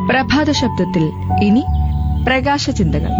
പ്രഭാത ശബ്ദത്തിൽ ഇനി പ്രകാശ ചിന്തകൾ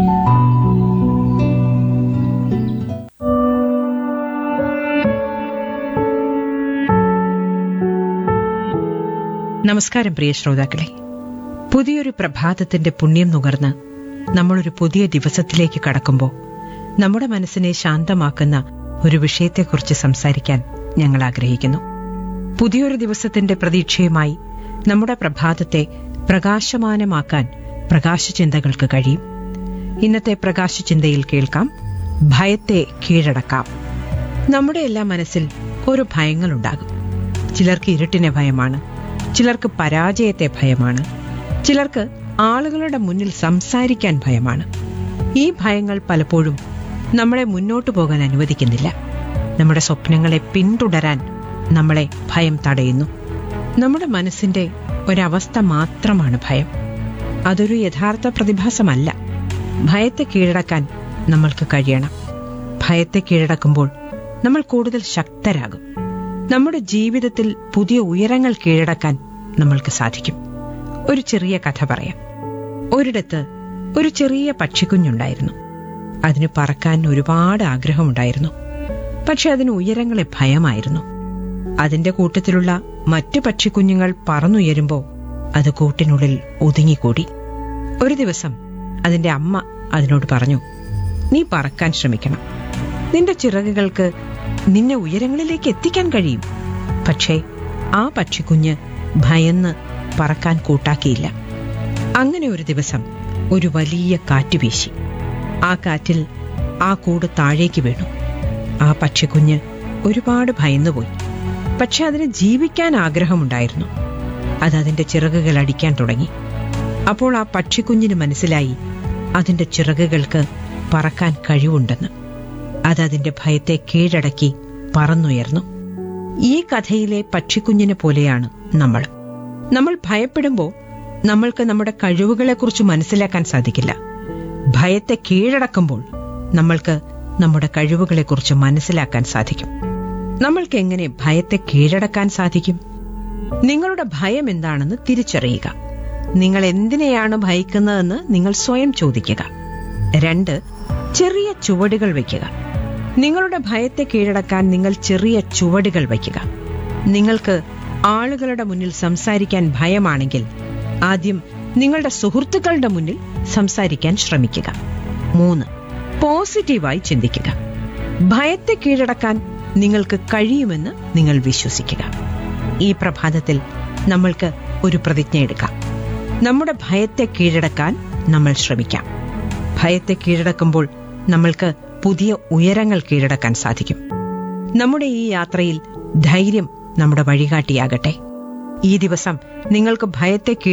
നമസ്കാരം പ്രിയ ശ്രോതാക്കളെ പുതിയൊരു പ്രഭാതത്തിന്റെ പുണ്യം നുകർന്ന് നമ്മളൊരു പുതിയ ദിവസത്തിലേക്ക് കടക്കുമ്പോൾ നമ്മുടെ മനസ്സിനെ ശാന്തമാക്കുന്ന ഒരു വിഷയത്തെക്കുറിച്ച് സംസാരിക്കാൻ ഞങ്ങൾ ആഗ്രഹിക്കുന്നു പുതിയൊരു ദിവസത്തിന്റെ പ്രതീക്ഷയുമായി നമ്മുടെ പ്രഭാതത്തെ പ്രകാശമാനമാക്കാൻ പ്രകാശചിന്തകൾക്ക് കഴിയും ഇന്നത്തെ പ്രകാശചിന്തയിൽ കേൾക്കാം ഭയത്തെ കീഴടക്കാം നമ്മുടെ എല്ലാ മനസ്സിൽ ഓരോ ഭയങ്ങളുണ്ടാകും ചിലർക്ക് ഇരുട്ടിനെ ഭയമാണ് ചിലർക്ക് പരാജയത്തെ ഭയമാണ് ചിലർക്ക് ആളുകളുടെ മുന്നിൽ സംസാരിക്കാൻ ഭയമാണ് ഈ ഭയങ്ങൾ പലപ്പോഴും നമ്മളെ മുന്നോട്ടു പോകാൻ അനുവദിക്കുന്നില്ല നമ്മുടെ സ്വപ്നങ്ങളെ പിന്തുടരാൻ നമ്മളെ ഭയം തടയുന്നു നമ്മുടെ മനസ്സിന്റെ ഒരവസ്ഥ മാത്രമാണ് ഭയം അതൊരു യഥാർത്ഥ പ്രതിഭാസമല്ല ഭയത്തെ കീഴടക്കാൻ നമ്മൾക്ക് കഴിയണം ഭയത്തെ കീഴടക്കുമ്പോൾ നമ്മൾ കൂടുതൽ ശക്തരാകും നമ്മുടെ ജീവിതത്തിൽ പുതിയ ഉയരങ്ങൾ കീഴടക്കാൻ നമ്മൾക്ക് സാധിക്കും ഒരു ചെറിയ കഥ പറയാം ഒരിടത്ത് ഒരു ചെറിയ പക്ഷിക്കുഞ്ഞുണ്ടായിരുന്നു അതിന് പറക്കാൻ ഒരുപാട് ആഗ്രഹമുണ്ടായിരുന്നു പക്ഷെ അതിന് ഉയരങ്ങളെ ഭയമായിരുന്നു അതിന്റെ കൂട്ടത്തിലുള്ള മറ്റു പക്ഷിക്കുഞ്ഞുങ്ങൾ പറന്നുയരുമ്പോൾ അത് കൂട്ടിനുള്ളിൽ ഒതുങ്ങിക്കൂടി ഒരു ദിവസം അതിന്റെ അമ്മ അതിനോട് പറഞ്ഞു നീ പറക്കാൻ ശ്രമിക്കണം നിന്റെ ചിറകുകൾക്ക് നിന്നെ ഉയരങ്ങളിലേക്ക് എത്തിക്കാൻ കഴിയും പക്ഷേ ആ പക്ഷിക്കുഞ്ഞ് ഭയന്ന് പറക്കാൻ കൂട്ടാക്കിയില്ല അങ്ങനെ ഒരു ദിവസം ഒരു വലിയ കാറ്റ് വീശി ആ കാറ്റിൽ ആ കൂട് താഴേക്ക് വീണു ആ പക്ഷിക്കുഞ്ഞ് ഒരുപാട് ഭയന്നുപോയി പക്ഷെ അതിന് ജീവിക്കാൻ ആഗ്രഹമുണ്ടായിരുന്നു അത് അതിന്റെ ചിറകുകൾ അടിക്കാൻ തുടങ്ങി അപ്പോൾ ആ പക്ഷിക്കുഞ്ഞിന് മനസ്സിലായി അതിന്റെ ചിറകുകൾക്ക് പറക്കാൻ കഴിവുണ്ടെന്ന് അത് അതിന്റെ ഭയത്തെ കീഴടക്കി പറന്നുയർന്നു ഈ കഥയിലെ പക്ഷിക്കുഞ്ഞിനെ പോലെയാണ് നമ്മൾ നമ്മൾ ഭയപ്പെടുമ്പോൾ നമ്മൾക്ക് നമ്മുടെ കഴിവുകളെക്കുറിച്ച് മനസ്സിലാക്കാൻ സാധിക്കില്ല ഭയത്തെ കീഴടക്കുമ്പോൾ നമ്മൾക്ക് നമ്മുടെ കഴിവുകളെക്കുറിച്ച് മനസ്സിലാക്കാൻ സാധിക്കും നമ്മൾക്ക് എങ്ങനെ ഭയത്തെ കീഴടക്കാൻ സാധിക്കും നിങ്ങളുടെ ഭയം എന്താണെന്ന് തിരിച്ചറിയുക നിങ്ങൾ എന്തിനെയാണ് ഭയക്കുന്നതെന്ന് നിങ്ങൾ സ്വയം ചോദിക്കുക രണ്ട് ചെറിയ ചുവടുകൾ വയ്ക്കുക നിങ്ങളുടെ ഭയത്തെ കീഴടക്കാൻ നിങ്ങൾ ചെറിയ ചുവടുകൾ വയ്ക്കുക നിങ്ങൾക്ക് ആളുകളുടെ മുന്നിൽ സംസാരിക്കാൻ ഭയമാണെങ്കിൽ ആദ്യം നിങ്ങളുടെ സുഹൃത്തുക്കളുടെ മുന്നിൽ സംസാരിക്കാൻ ശ്രമിക്കുക മൂന്ന് പോസിറ്റീവായി ചിന്തിക്കുക ഭയത്തെ കീഴടക്കാൻ നിങ്ങൾക്ക് കഴിയുമെന്ന് നിങ്ങൾ വിശ്വസിക്കുക ഈ പ്രഭാതത്തിൽ നമ്മൾക്ക് ഒരു പ്രതിജ്ഞ എടുക്കാം നമ്മുടെ ഭയത്തെ കീഴടക്കാൻ നമ്മൾ ശ്രമിക്കാം ഭയത്തെ കീഴടക്കുമ്പോൾ നമ്മൾക്ക് പുതിയ ഉയരങ്ങൾ കീഴടക്കാൻ സാധിക്കും നമ്മുടെ ഈ യാത്രയിൽ ധൈര്യം നമ്മുടെ വഴികാട്ടിയാകട്ടെ ഈ ദിവസം നിങ്ങൾക്ക് ഭയത്തെ